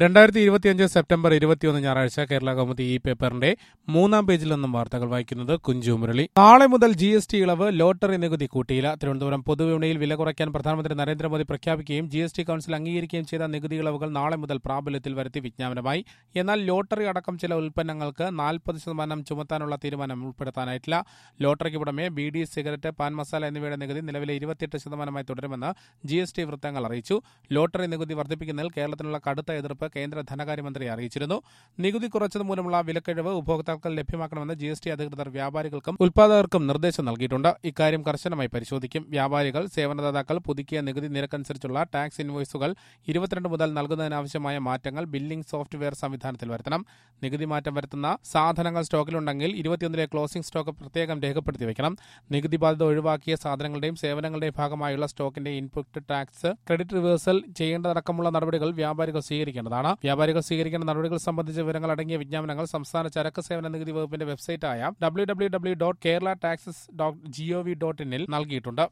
രണ്ടായിരത്തി ഇരുപത്തിയഞ്ച് സെപ്റ്റംബർ ഇരുപത്തിയൊന്ന് ഞായറാഴ്ച കേരള കൗമുദി ഈ പേപ്പറിന്റെ മൂന്നാം പേജിൽ നിന്നും വാർത്തകൾ വായിക്കുന്നത് കുഞ്ചു മുരളി നാളെ മുതൽ ജി എസ് ടി ഇളവ് ലോട്ടറി നികുതി കൂട്ടിയില്ല തിരുവനന്തപുരം പൊതുവിപണിയിൽ വില കുറയ്ക്കാൻ പ്രധാനമന്ത്രി നരേന്ദ്രമോദി പ്രഖ്യാപിക്കുകയും ജി എസ് ടി കൌൺസിൽ അംഗീകരിക്കുകയും ചെയ്ത നികുതി ഇളവുകൾ നാളെ മുതൽ പ്രാബല്യത്തിൽ വരുത്തി വിജ്ഞാപനമായി എന്നാൽ ലോട്ടറി അടക്കം ചില ഉൽപ്പന്നങ്ങൾക്ക് നാൽപ്പത് ശതമാനം ചുമത്താനുള്ള തീരുമാനം ഉൾപ്പെടുത്താനായിട്ടില്ല ലോട്ടറിക്ക് പുറമെ B D cigarette pan masala എന്നിവയുടെ നികുതി നിലവിലെ ഇരുപത്തിയെട്ട് ശതമാനമായി തുടരുമെന്ന് ജി എസ് ടി വൃത്തങ്ങൾ അറിയിച്ചു ലോട്ടറി നികുതി വർദ്ധിപ്പിക്കുന്നതിൽ കേരളത്തിനുള്ള കടുത്ത എതിർപ്പ് കേന്ദ്ര ധനകാര്യമന്ത്രി അറിയിച്ചിരുന്നു നികുതി കുറച്ചത് മൂലമുള്ള വിലക്കിഴിവ് ഉപഭോക്താക്കൾ ലഭ്യമാക്കണമെന്ന് ജി എസ് ടി അധികൃതർ വ്യാപാരികൾക്കും ഉൽപ്പാദകർക്കും നിർദ്ദേശം നൽകിയിട്ടുണ്ട് ഇക്കാര്യം കർശനമായി പരിശോധിക്കും വ്യാപാരികൾ സേവനദാതാക്കൾ പുതുക്കിയ നികുതി നിരക്കനുസരിച്ചുള്ള ടാക്സ് ഇൻവോയ്സുകൾ ഇരുപത്തിരണ്ട് മുതൽ നൽകുന്നതിനാവശ്യമായ മാറ്റങ്ങൾ ബില്ലിംഗ് സോഫ്റ്റ്വെയർ സംവിധാനത്തിൽ വരുത്തണം നികുതി മാറ്റം വരുത്തുന്ന സാധനങ്ങൾ സ്റ്റോക്കിലുണ്ടെങ്കിൽ ഇരുപത്തിയൊന്നിലെ ക്ലോസിംഗ് സ്റ്റോക്ക് പ്രത്യേകം രേഖപ്പെടുത്തി വെക്കണം നികുതി ബാധ്യത ഒഴിവാക്കിയ സാധനങ്ങളുടെയും സേവനങ്ങളുടെയും ഭാഗമായുള്ള സ്റ്റോക്കിന്റെ ഇൻപുട്ട് ടാക്സ് ക്രെഡിറ്റ് റിവേഴ്സൽ ചെയ്യേണ്ടതടക്കമുള്ള നടപടികൾ വ്യാപാരികൾ സ്വീകരിക്കേണ്ടതാണ് വ്യാപാരികൾ സ്വീകരിക്കേണ്ട നടപടികൾ സംബന്ധിച്ച വിവരങ്ങൾ അടങ്ങിയ വിജ്ഞാപനങ്ങൾ സംസ്ഥാന ചരക്ക് സേവന നികുതി വകുപ്പിന്റെ വെബ്സൈറ്റായ W W W dot Kerala taxes dot G O V dot ഇനിൽ നൽകിയിട്ടുണ്ട്